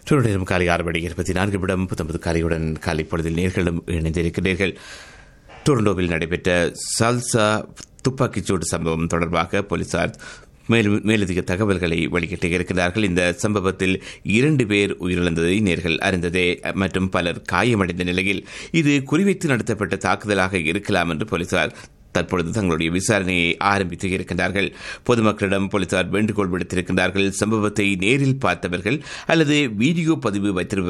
தொடரும் காலை ஆறு மணி இருபத்தி நான்கு நிமிடம் பத்தொன்பது காலையுடன் காலை பொழுதில் நேர்களும் இணைந்திருக்கிறீர்கள் டொரண்டோவில் நடைபெற்ற சல்சா துப்பாக்கிச்சூடு சம்பவம் தொடர்பாக போலீசார் மேலும் மேலதிக தகவல்களை வெளியிட்டு இருக்கிறார்கள் இந்த சம்பவத்தில் இரண்டு பேர் உயிரிழந்ததை நேர்கள் அறிந்ததே மற்றும் பலர் காயமடைந்த நிலையில் இது குறிவைத்து நடத்தப்பட்ட தாக்குதலாக இருக்கலாம் என்று போலீசார் தற்பொழுது தங்களுடைய விசாரணையை ஆரம்பித்து இருக்கின்றார்கள் பொதுமக்களிடம் போலீசார் வேண்டுகோள் விடுத்திருக்கின்றார்கள் சம்பவத்தை நேரில் பார்த்தவர்கள் அல்லது வீடியோ பதிவு வைத்திருப்பவர்கள்